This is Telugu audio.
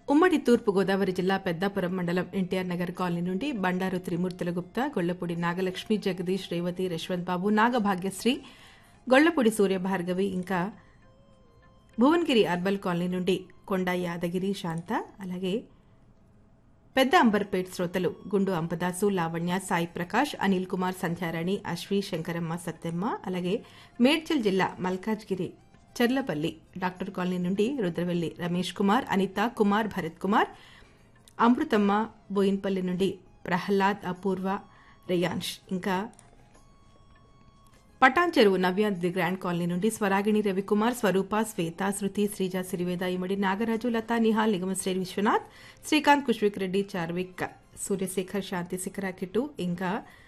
ఉమ్మడి తూర్పు గోదావరి జిల్లా పెద్దాపురం మండలం ఎన్టీఆర్ నగర్ కాలనీ నుండి బండారు త్రిమూర్తుల గుప్తా గొళ్లపూడి నాగలక్ష్మి జగదీష్ రేవతి యశ్వంత్ బాబు నాగభాగ్యశ్రీ గొళ్లపూడి సూర్యభార్గవి ఇంకా భువనగిరి అర్బల్ కాలనీ నుండి కొండ యాదగిరి శాంత అలాగే పెద్ద అంబర్పేట్ శ్రోతలు గుండు అంబదాసు లావణ్య సాయి ప్రకాష్ అనిల్ కుమార్ సంధ్యారాణి అశ్వి శంకరమ్మ సత్యమ్మ అలాగే మేడ్చల్ జిల్లా మల్కాజ్గిరి చెర్లపల్లి డాక్టర్ కాలనీ నుండి రుద్రవెల్లి రమేష్ కుమార్ అనిత కుమార్ భరత్ కుమార్ అమృతమ్మ బోయిన్పల్లి నుండి ప్రహ్లాద్ అపూర్వ రేయాన్ష్ ఇంకా పటాన్ చెరువు నవ్య ది గ్రాండ్ కాలనీ నుండి స్వరాగిణి రవికుమార్ స్వరూప శ్వేత శృతి శ్రీజ సిరివేద ఇమడి నాగరాజు లతా నిహాల్ నిగమశ్రేణి విశ్వనాథ్ శ్రీకాంత్ కుష్విక్ రెడ్డి చార్విక్ సూర్యశేఖర్ శాంతి శిఖరా కిట్టు ఇంకా